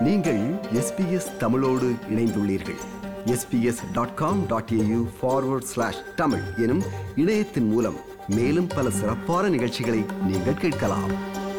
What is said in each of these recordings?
நீங்கள் எஸ்பிஎஸ் தமிழோடு இணைந்துள்ளீர்கள் SBS dot com dot AU forward slash Tamil எனும் இணையத்தின் மூலம் மேலும் பல சிறப்பான நிகழ்ச்சிகளை நீங்கள் கேட்கலாம்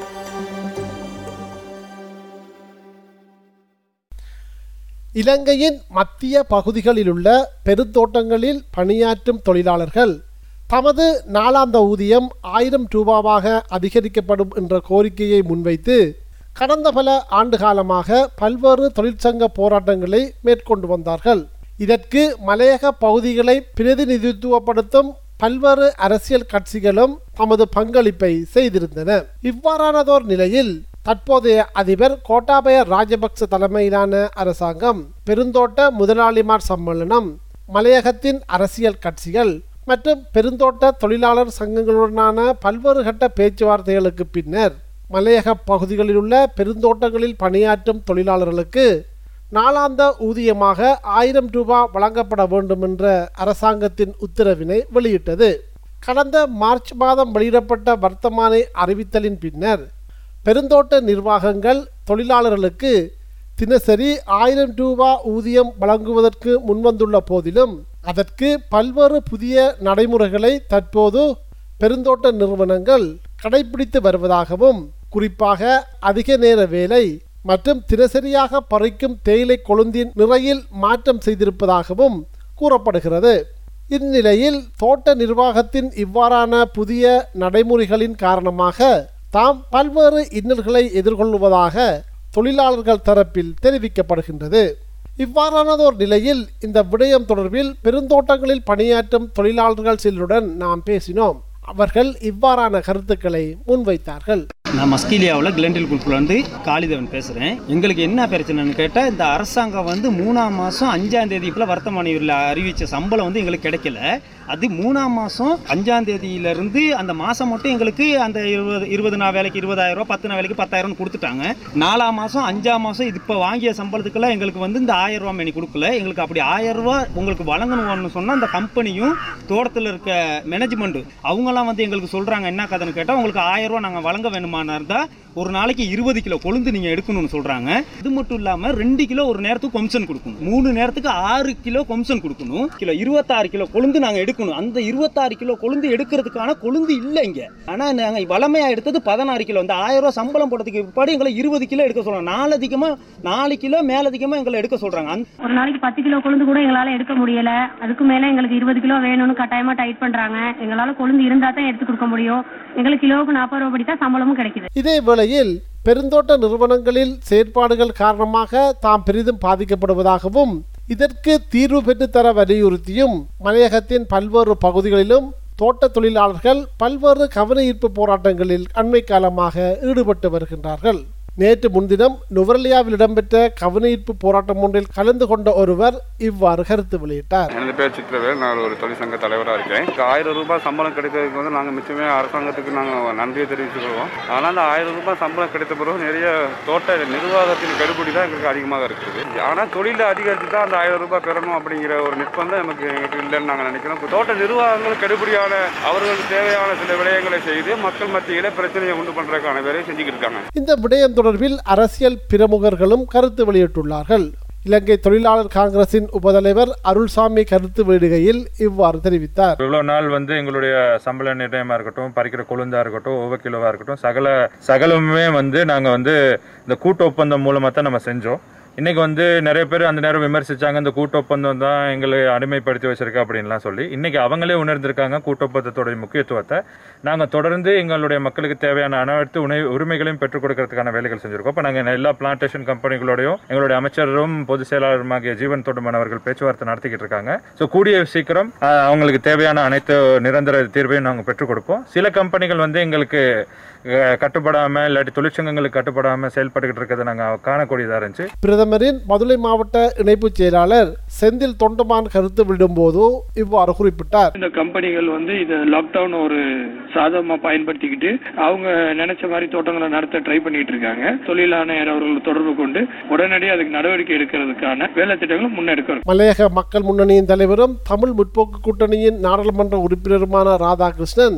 இலங்கையின் மத்திய பகுதிகளிலுள்ள பெருந்தோட்டங்களில் பணியாற்றும் தொழிலாளர்கள் தமது நாளாந்த ஊதியம் ஆயிரம் ரூபாவாக அதிகரிக்கப்படும் என்ற கோரிக்கையை முன்வைத்து கடந்த பல ஆண்டுகாலமாக பல்வேறு தொழிற்சங்க போராட்டங்களை மேற்கொண்டு வந்தார்கள் இதற்கு மலையக பகுதிகளை பிரதிநிதித்துவப்படுத்தும் பல்வேறு அரசியல் கட்சிகளும் தமது பங்களிப்பை செய்திருந்தன இவ்வாறானதோர் நிலையில் தற்போதைய அதிபர் கோட்டாபய ராஜபக்ச தலைமையிலான அரசாங்கம் பெருந்தோட்ட முதலாளிமார் சம்மேளனம் மலையகத்தின் அரசியல் கட்சிகள் மற்றும் பெருந்தோட்ட தொழிலாளர் சங்கங்களுடனான பல்வேறு கட்ட பேச்சுவார்த்தைகளுக்கு பின்னர் மலையக பகுதிகளில் உள்ள பெருந்தோட்டங்களில் பணியாற்றும் தொழிலாளர்களுக்கு நாளாந்த ஊதியமாக ஆயிரம் ரூபாய் வழங்கப்பட வேண்டும் என்ற அரசாங்கத்தின் உத்தரவினை வெளியிட்டது கடந்த மார்ச் மாதம் வெளியிடப்பட்ட வர்த்தமானி அறிவித்தலின் பின்னர் பெருந்தோட்ட நிர்வாகங்கள் தொழிலாளர்களுக்கு தினசரி ஆயிரம் ரூபாய் ஊதியம் வழங்குவதற்கு முன்வந்துள்ள போதிலும் அதற்கு பல்வேறு புதிய நடைமுறைகளை தற்போது பெருந்தோட்ட நிறுவனங்கள் கடைபிடித்து வருவதாகவும் குறிப்பாக அதிக நேர வேலை மற்றும் தினசரியாக பறிக்கும் தேயிலை கொழுந்தின் நிறையில் மாற்றம் செய்திருப்பதாகவும் கூறப்படுகிறது இந்நிலையில் தோட்ட நிர்வாகத்தின் இவ்வாறான புதிய நடைமுறைகளின் காரணமாக தாம் பல்வேறு இன்னல்களை எதிர்கொள்வதாக தொழிலாளர்கள் தரப்பில் தெரிவிக்கப்படுகின்றது இவ்வாறானதோர் நிலையில் இந்த விடயம் தொடர்பில் பெருந்தோட்டங்களில் பணியாற்றும் தொழிலாளர்கள் சிலருடன் நாம் பேசினோம் அவர்கள் இவ்வாறான கருத்துக்களை முன்வைத்தார்கள் நான் மஸ்கீலியாவில் கிளெண்டில் குரூப்லேருந்து காளிதேவன் பேசுகிறேன் எங்களுக்கு என்ன பிரச்சனைன்னு கேட்டால் இந்த அரசாங்கம் வந்து மூணாம் மாதம் அஞ்சாம் தேதிக்குள்ள வர்த்தமானியில் அறிவித்த சம்பளம் வந்து எங்களுக்கு கிடைக்கல அது மூணாம் மாதம் அஞ்சாம் தேதியிலேருந்து அந்த மாதம் மட்டும் எங்களுக்கு அந்த இருபது இருபது நாள் வேலைக்கு இருபதாயிரம் ரூபா பத்து நாள் வேலைக்கு பத்தாயிரம் கொடுத்துட்டாங்க நாலாம் மாதம் அஞ்சாம் மாதம் இது இப்போ வாங்கிய சம்பளத்துக்கெல்லாம் எங்களுக்கு வந்து இந்த ஆயிரம் ரூபா மணி கொடுக்கல எங்களுக்கு அப்படி ஆயிரம் ரூபா உங்களுக்கு வழங்கணும்னு சொன்னால் அந்த கம்பெனியும் தோட்டத்தில் இருக்க மேனேஜ்மெண்ட்டு அவங்கெல்லாம் வந்து எங்களுக்கு சொல்கிறாங்க என்ன கதைன்னு கேட்டால் உங்களுக்கு ஆயிரம் ரூபா நாங்கள் வழங்க வேணுமானா இருந்தால் ஒரு நாளைக்கு இருபது கிலோ கொழுந்து நீங்கள் எடுக்கணும்னு சொல்கிறாங்க இது மட்டும் இல்லாமல் ரெண்டு கிலோ ஒரு நேரத்துக்கு கொம்சன் கொடுக்கணும் மூணு நேரத்துக்கு ஆறு கிலோ கொம்சன் கொடுக்கணும் கிலோ இருபத்தாறு கிலோ கொழுந்து நாங்கள் எடுக்கணும் அந்த இருபத்தாறு கிலோ கொழுந்து எடுக்கிறதுக்கான கொழுந்து இல்லை இங்கே ஆனால் நாங்கள் வளமையாக எடுத்தது பதினாறு கிலோ இந்த ஆயிரம் ரூபா சம்பளம் போடுறதுக்கு பிற்பாடு எங்களை இருபது கிலோ எடுக்க சொல்கிறாங்க நாலு அதிகமாக நாலு கிலோ மேலதிகமாக எங்களை எடுக்க சொல்கிறாங்க அந்த ஒரு நாளைக்கு பத்து கிலோ கொழுந்து கூட எங்களால எடுக்க முடியல அதுக்கு மேல எங்களுக்கு இருபது கிலோ வேணும்னு கட்டாயமா டைட் பண்றாங்க எங்களால கொழுந்து இருந்தா தான் எடுத்து கொடுக்க முடியும் எங்களுக்கு கிலோவுக்கு நாற்பது ரூபாய் படி தான் சம்பளமும் கிடைக்குது இதே வேளையில் பெருந்தோட்ட நிறுவனங்களில் செயற்பாடுகள் காரணமாக தாம் பெரிதும் பாதிக்கப்படுவதாகவும் இதற்கு தீர்வு பெற்றுத்தர வலியுறுத்தியும் மலையகத்தின் பல்வேறு பகுதிகளிலும் தோட்ட தொழிலாளர்கள் பல்வேறு கவன ஈர்ப்பு போராட்டங்களில் அண்மை காலமாக ஈடுபட்டு வருகின்றார்கள் நேற்று முன்தினம் நுவரலியாவில் இடம்பெற்ற கவனஈர்ப்பு போராட்டம் ஒன்றில் கலந்து கொண்ட ஒருவர் இவ்வாறு கருத்து வெளியிட்டார் எனது பேர் சித்திரவேல் நான் ஒரு தொழிற்சங்க தலைவராக இருக்கேன் இப்போ ஆயிரம் ரூபாய் சம்பளம் கிடைக்கிறதுக்கு வந்து நாங்கள் மிச்சமே அரசாங்கத்துக்கு நாங்கள் நன்றியை தெரிவிச்சுக்கிறோம் ஆனால் அந்த ஆயிரம் ரூபாய் சம்பளம் கிடைத்த பிறகு நிறைய தோட்ட நிர்வாகத்தின் கெடுபிடி தான் எங்களுக்கு அதிகமாக இருக்குது ஆனால் தொழிலை அதிகரித்து தான் அந்த ஆயிரம் ரூபாய் பெறணும் அப்படிங்கிற ஒரு நிர்பந்தம் நமக்கு எங்களுக்கு இல்லைன்னு நாங்கள் நினைக்கிறோம் தோட்ட நிர்வாகங்கள் கெடுபிடியான அவர்களுக்கு தேவையான சில விடயங்களை செய்து மக்கள் மத்தியில் பிரச்சனையை உண்டு பண்ணுறதுக்கான வேலையை செஞ்சுக்கிட்டு இருக்காங்க இந்த விடயம் தொடர்பில் அரசியல் பிரமுகர்களும் கருத்து வெளியிட்டுள்ளார்கள் இலங்கை தொழிலாளர் காங்கிரசின் உபதலைவர் அருள்சாமி கருத்து வெளியிடுகையில் இவ்வாறு தெரிவித்தார் இவ்வளோ நாள் வந்து எங்களுடைய சம்பள நிர்ணயமாக இருக்கட்டும் பறிக்கிற கொழுந்தா இருக்கட்டும் ஒவ்வொரு கிலோவாக இருக்கட்டும் சகல சகலமுமே வந்து நாங்கள் வந்து இந்த கூட்டு ஒப்பந்தம் மூலமாக தான் நம்ம செஞ்சோம் இன்றைக்கி வந்து நிறைய பேர் அந்த நேரம் விமர்சித்தாங்க இந்த கூட்டு ஒப்பந்தம் தான் எங்களை அடிமைப்படுத்தி வச்சிருக்கு அப்படின்லாம் சொல்லி இன்றைக்கி அவங்களே உணர்ந்திருக்காங்க கூட்டு ஒப்பந்தத்தோடைய முக்கியத்துவத்தை நாங்கள் தொடர்ந்து எங்களுடைய மக்களுக்கு தேவையான அனைத்து உணை உரிமைகளையும் பெற்றுக் கொடுக்கறதுக்கான வேலைகள் செஞ்சுருக்கோம் இப்போ நாங்கள் எல்லா பிளான்டேஷன் கம்பெனிகளோடையும் எங்களுடைய அமைச்சரும் பொதுச் செயலாளருமாகிய ஜீவன் தொண்டுமன் அவர்கள் பேச்சுவார்த்தை நடத்திக்கிட்டு இருக்காங்க ஸோ கூடிய சீக்கிரம் ஆஹ், அவங்களுக்கு தேவையான அனைத்து நிரந்தர தீர்வையும் நாங்கள் பெற்றுக் கொடுப்போம் சில கம்பெனிகள் வந்து எங்களுக்கு அஹ், கட்டுப்படாமல் இல்லாட்டி தொழிற்சங்கங்களுக்கு கட்டுப்படாமல் செயல்பட்டுக்கிட்டு இருக்கிறத நாங்கள் காணக்கூடியதாக இருந்துச்சு பிரதமரின் மதுரை மாவட்ட இணைப்புச் செயலாளர் செந்தில் தொண்டமான் கருத்து விடும்போது இவ்வாறு குறிப்பிட்டார் இந்த கம்பெனிகள் வந்து இதை லாக்டவுன் ஒரு சாதகமா பயன்படுத்திக்கிட்டு அவங்க நினைச்ச மாதிரி தோட்டங்களை நடத்த ட்ரை பண்ணிட்டு இருக்காங்க தொழில் ஆணையர் அவர்கள் தொடர்பு கொண்டு உடனடியாக அதுக்கு நடவடிக்கை எடுக்கிறதுக்கான வேலை திட்டங்களும் முன்னெடுக்கணும் மலையக மக்கள் முன்னணியின் தலைவரும் தமிழ் முற்போக்கு கூட்டணியின் நாடாளுமன்ற உறுப்பினருமான ராதாகிருஷ்ணன்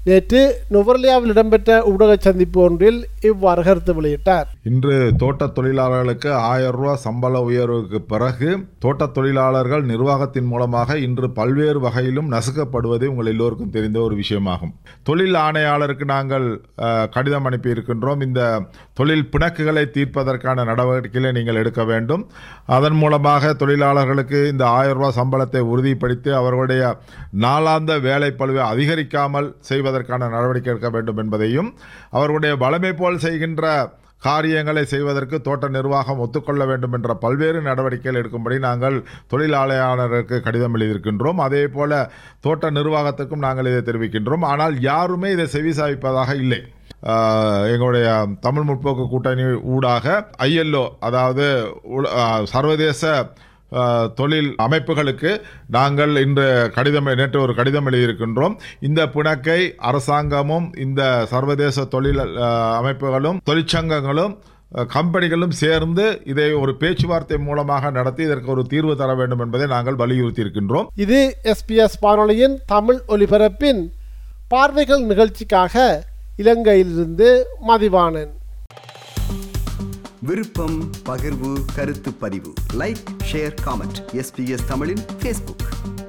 நேற்று நுவர்லியாவில் இடம்பெற்ற ஊடக சந்திப்பு ஒன்றில் இவ்வாறு கருத்து வெளியிட்டார் இன்று தோட்டத் தொழிலாளர்களுக்கு ஆயிரம் ரூபாய் சம்பள உயர்வுக்கு பிறகு தோட்டத் தொழிலாளர்கள் நிர்வாகத்தின் மூலமாக இன்று பல்வேறு வகையிலும் நசுக்கப்படுவது உங்கள் எல்லோருக்கும் தெரிந்த ஒரு விஷயமாகும் தொழில் ஆணையாளருக்கு நாங்கள் அஹ், கடிதம் அனுப்பி இருக்கின்றோம் இந்த தொழில் பிணக்குகளை தீர்ப்பதற்கான நடவடிக்கைகளை நீங்கள் எடுக்க வேண்டும் அதன் மூலமாக தொழிலாளர்களுக்கு இந்த ஆயிரம் ரூபாய் சம்பளத்தை உறுதிப்படுத்தி அவர்களுடைய நாளாந்த வேலை பழுவை அதிகரிக்காமல் செய்வதற்கான நடவடிக்கை எடுக்க வேண்டும் என்பதையும் அவர்களுடைய வளமை போல் செய்கின்ற காரியங்களை செய்வதற்கு தோட்ட நிர்வாகம் ஒத்துக்கொள்ள வேண்டும் என்ற பல்வேறு நடவடிக்கைகள் எடுக்கும்படி நாங்கள் தொழிலாளருக்கு கடிதம் எழுதியிருக்கின்றோம் அதே போல தோட்ட நிர்வாகத்துக்கும் நாங்கள் இதை தெரிவிக்கின்றோம் ஆனால் யாருமே இதை செவிசாய்ப்பதாக இல்லை ஆஹ், எங்களுடைய தமிழ் முற்போக்கு கூட்டணி ஊடாக ஐஎல்ஓ அதாவது உல- ஆஹ், சர்வதேச ஆஹ், தொழில் அமைப்புகளுக்கு நாங்கள் இன்று கடிதம் நேற்று ஒரு கடிதம் எழுதியிருக்கின்றோம் இந்த பிணக்கை அரசாங்கமும் இந்த சர்வதேச தொழில் ஆஹ், அமைப்புகளும் தொழிற்சங்கங்களும் ஆஹ், கம்பெனிகளும் சேர்ந்து இதை ஒரு பேச்சுவார்த்தை மூலமாக நடத்தி இதற்கு ஒரு தீர்வு தர வேண்டும் என்பதை நாங்கள் வலியுறுத்தி இருக்கின்றோம் இது எஸ்பிஎஸ் வானொலியின் தமிழ் ஒலிபரப்பின் பார்வைகள் நிகழ்ச்சிக்காக இலங்கையிலிருந்து மதிவாணன் விருப்பம் பகிர்வு கருத்து பதிவு லைக் ஷேர் காமெண்ட் எஸ்பிஎஸ் தமிழின் ஃபேஸ்புக்